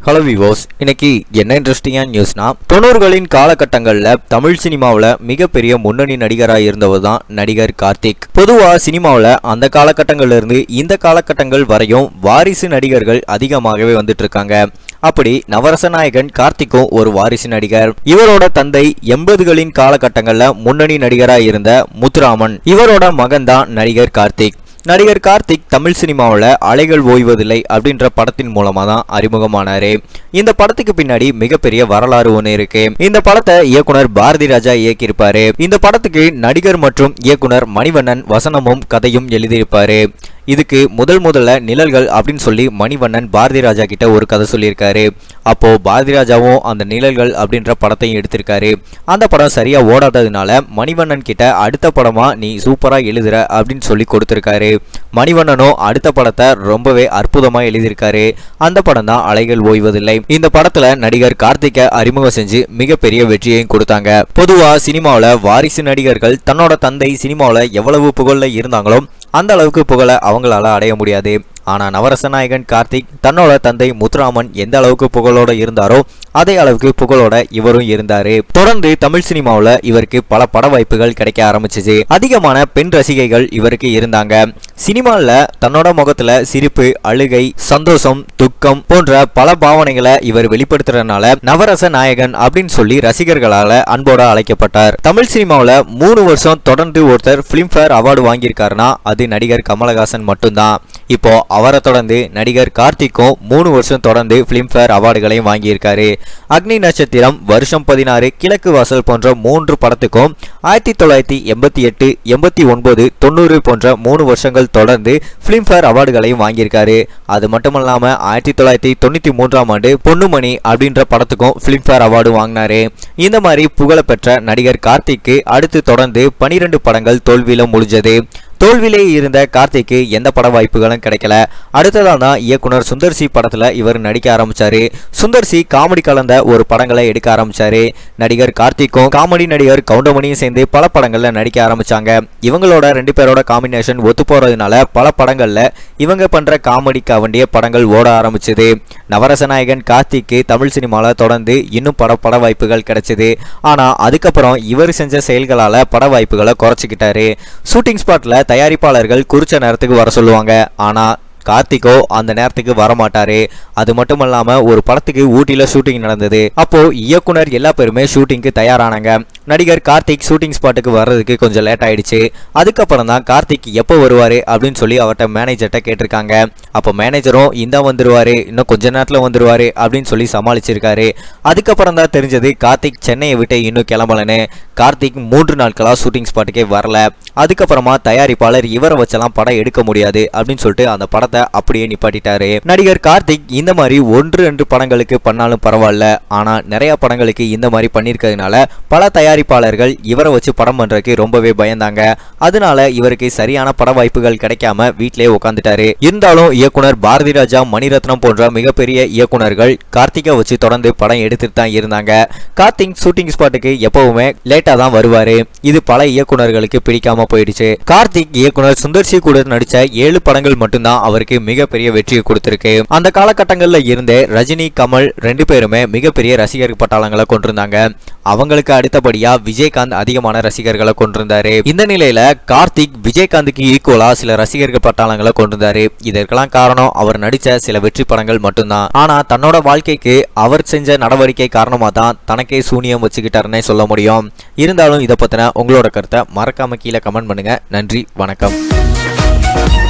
hello விவோஸ் இன்னைக்கு என்ன இன்ட்ரெஸ்டிங்கான நியூஸ்னா தொண்ணூறுகளின் காலகட்டங்களில் தமிழ் சினிமாவில் மிகப்பெரிய முன்னணி நடிகராக இருந்தவர் தான் நடிகர் கார்த்திக் பொதுவாக சினிமாவில் அந்த காலகட்டங்கள்ல இருந்து இந்த காலகட்டங்கள் வரையும் வாரிசு நடிகர்கள் அதிகமாகவே வந்துட்டு இருக்காங்க அப்படி நவரச நாயகன் கார்த்திக்கும் ஒரு வாரிசு நடிகர் இவரோட தந்தை எண்பதுகளின் காலகட்டங்களில் முன்னணி நடிகராக இருந்த முத்துராமன் இவரோட மகன் தான் நடிகர் கார்த்திக் நடிகர் கார்த்திக் தமிழ் சினிமாவில் அலைகள் ஓய்வதில்லை அப்படின்ற படத்தின் மூலமா தான் அறிமுகமானாரு இந்த படத்துக்கு பின்னாடி மிகப்பெரிய வரலாறு ஒன்று இருக்கு இந்த படத்தை இயக்குனர் பாரதி ராஜா இயக்கியிருப்பாரு இந்த படத்துக்கு நடிகர் மற்றும் இயக்குனர் மணிவண்ணன் வசனமும் கதையும் எழுதியிருப்பாரு இதுக்கு முதல் முதல்ல நிழல்கள் அப்படின்னு சொல்லி மணிவண்ணன் பாரதி ராஜா கிட்ட ஒரு கதை சொல்லியிருக்காரு அப்போ பாரதி ராஜாவும் அந்த நிழல்கள் அப்படின்ற படத்தையும் எடுத்திருக்காரு அந்த படம் சரியா ஓடாததுனால மணிவண்ணன் கிட்ட அடுத்த படமா நீ சூப்பரா எழுதுற அப்படின்னு சொல்லி கொடுத்திருக்காரு மணிவண்ணனும் அடுத்த படத்தை ரொம்பவே அற்புதமா எழுதியிருக்காரு அந்த படம் தான் அலைகள் ஓய்வதில்லை இந்த படத்துல நடிகர் கார்த்திகை அறிமுகம் செஞ்சு மிகப்பெரிய வெற்றியையும் கொடுத்தாங்க பொதுவா சினிமாவில் வாரிசு நடிகர்கள் தன்னோட தந்தை சினிமாவில் எவ்வளவு புகழ்ல இருந்தாங்களோ அந்த அளவுக்கு புகழை அவங்களால அடைய முடியாது ஆனா நவரச நாயகன் கார்த்திக் தன்னோட தந்தை முத்துராமன் எந்த அளவுக்கு புகழோட இருந்தாரோ அதே அளவுக்கு புகழோட இவரும் இருந்தாரு தொடர்ந்து தமிழ் சினிமாவில் இவருக்கு பல பட வாய்ப்புகள் கிடைக்க ஆரம்பிச்சிச்சு அதிகமான பெண் ரசிகைகள் இவருக்கு இருந்தாங்க சினிமாவில் தன்னோட முகத்துல சிரிப்பு அழுகை சந்தோஷம் துக்கம் போன்ற பல பாவனைகளை இவர் வெளிப்படுத்துறதுனால நவரச நாயகன் அப்படின்னு சொல்லி ரசிகர்களால அன்போட அழைக்கப்பட்டார் தமிழ் சினிமாவில் மூணு வருஷம் தொடர்ந்து ஒருத்தர் பிலிம்ஃபேர் அவார்டு வாங்கியிருக்காருன்னா அது நடிகர் கமலஹாசன் மட்டும்தான் இப்போ அவரை தொடர்ந்து நடிகர் கார்த்திக்கும் மூணு வருஷம் தொடர்ந்து பிலிம்ஃபேர் அவார்டுகளையும் வாங்கியிருக்காரு அக்னி நட்சத்திரம் வருஷம் பதினாறு கிழக்கு வாசல் போன்ற மூன்று படத்துக்கும் ஆயிரத்தி தொள்ளாயிரத்தி எண்பத்தி எட்டு எண்பத்தி ஒன்பது தொண்ணூறு போன்ற மூணு வருஷங்கள் தொடர்ந்து பிலிம்ஃபேர் அவார்டுகளையும் வாங்கியிருக்காரு அது மட்டுமல்லாம ஆயிரத்தி தொள்ளாயிரத்தி தொண்ணூத்தி மூன்றாம் ஆண்டு பொன்னுமணி அப்படின்ற படத்துக்கும் பிலிம்ஃபேர் அவார்டு வாங்கினாரு இந்த மாதிரி புகழப்பெற்ற நடிகர் கார்த்திக்கு அடுத்து தொடர்ந்து பனிரெண்டு படங்கள் தோல்வியில முடிஞ்சது தோல்வியிலே இருந்த கார்த்திக்கு எந்த பட வாய்ப்புகளும் கிடைக்கல அடுத்ததாக தான் இயக்குனர் சுந்தர் சி படத்தில் இவர் நடிக்க ஆரம்பிச்சாரு சுந்தர் சி காமெடி கலந்த ஒரு படங்களை எடுக்க ஆரம்பிச்சாரு நடிகர் கார்த்திக்கும் காமெடி நடிகர் கவுண்டமணியும் சேர்ந்து பல படங்களில் நடிக்க ஆரம்பிச்சாங்க இவங்களோட ரெண்டு பேரோட காம்பினேஷன் ஒத்து போறதுனால பல படங்களில் இவங்க பண்ற காமெடிக்கு வேண்டிய படங்கள் ஓட ஆரம்பிச்சது நவரசநாயகன் கார்த்திக்கு தமிழ் சினிமாவில் தொடர்ந்து இன்னும் பட பட வாய்ப்புகள் கிடைச்சது ஆனால் அதுக்கப்புறம் இவர் செஞ்ச செயல்களால் பட வாய்ப்புகளை குறைச்சிக்கிட்டாரு ஷூட்டிங் ஸ்பாட்டில் தயாரிப்பாளர்கள் குறிச்ச நேரத்துக்கு வர சொல்லுவாங்க ஆனால் கார்த்திகோ அந்த நேரத்துக்கு வரமாட்டாரு அது மட்டும் இல்லாம ஒரு படத்துக்கு ஊட்டியில ஷூட்டிங் நடந்தது அப்போ இயக்குனர் எல்லா பேருமே ஷூட்டிங்க்கு தயாரானாங்க நடிகர் கார்த்திக் ஷூட்டிங் ஸ்பாட்டுக்கு வர்றதுக்கு கொஞ்சம் லேட் ஆயிடுச்சு அதுக்கப்புறம் தான் கார்த்திக் எப்போ வருவாரு அப்படின்னு சொல்லி அவர்கிட்ட மேனேஜர்கிட்ட கேட்டிருக்காங்க அப்போ மேனேஜரும் இந்த வந்துருவாரு இன்னும் கொஞ்ச நேரத்தில் வந்துருவாரு அப்படின்னு சொல்லி சமாளிச்சிருக்காரு அதுக்கப்புறம் தான் தெரிஞ்சது கார்த்திக் சென்னையை விட்டு இன்னும் கிளம்பலன்னு கார்த்திக் மூன்று நாட்களா ஷூட்டிங் ஸ்பாட்டுக்கே வரல அதுக்கப்புறமா தயாரிப்பாளர் இவரை வச்செல்லாம் படம் எடுக்க முடியாது அப்படின்னு சொல்லிட்டு அந்த படத்தை அப்படியே நிப்பாட்டிட்டாரு நடிகர் கார்த்திக் இந்த மாதிரி ஒன்று ரெண்டு படங்களுக்கு பண்ணாலும் பரவாயில்ல ஆனா நிறைய படங்களுக்கு இந்த மாதிரி பண்ணியிருக்கிறதுனால பல தயாரிப்பாளர்கள் இவரை வச்சு படம் பண்றதுக்கு ரொம்பவே பயந்தாங்க அதனால இவருக்கு சரியான பட வாய்ப்புகள் கிடைக்காம வீட்டிலேயே உட்காந்துட்டாரு இருந்தாலும் இயக்குனர் பாரதி ராஜா மணிரத்னம் போன்ற மிகப்பெரிய இயக்குனர்கள் கார்த்திகை வச்சு தொடர்ந்து படம் எடுத்துட்டு தான் இருந்தாங்க கார்த்திக் ஷூட்டிங் ஸ்பாட்டுக்கு எப்பவுமே லேட்டா தான் வருவாரு இது பல இயக்குனர்களுக்கு பிடிக்காம போயிடுச்சு கார்த்திக் இயக்குனர் சுந்தர் சி கூட நடிச்ச ஏழு படங்கள் மட்டும்தான் அவருக்கு மிகப்பெரிய வெற்றியை கொடுத்திருக்கு அந்த காலகட்டங்கள்ல இருந்தே ரஜினி கமல் ரெண்டு பேருமே மிகப்பெரிய ரசிகர் பட்டாளங்களை கொண்டிருந்தாங்க அவங்களுக்கு அடுத்தபடியா விஜயகாந்த் அதிகமான ரசிகர்களை கொண்டிருந்தாரு இந்த நிலையில கார்த்திக் விஜயகாந்துக்கு ஈக்குவலா சில ரசிகர்கள் பட்டாளங்களை கொண்டிருந்தாரு இதற்கெல்லாம் காரணம் அவர் நடிச்ச சில வெற்றி படங்கள் மட்டும்தான் ஆனா தன்னோட வாழ்க்கைக்கு அவர் செஞ்ச நடவடிக்கை காரணமா தான் தனக்கே சூனியம் வச்சுக்கிட்டாருன்னே சொல்ல முடியும் இருந்தாலும் இதை பத்தின உங்களோட கருத்தை மறக்காம கீழே கமெண்ட் பண்ணுங்க நன்றி வணக்கம்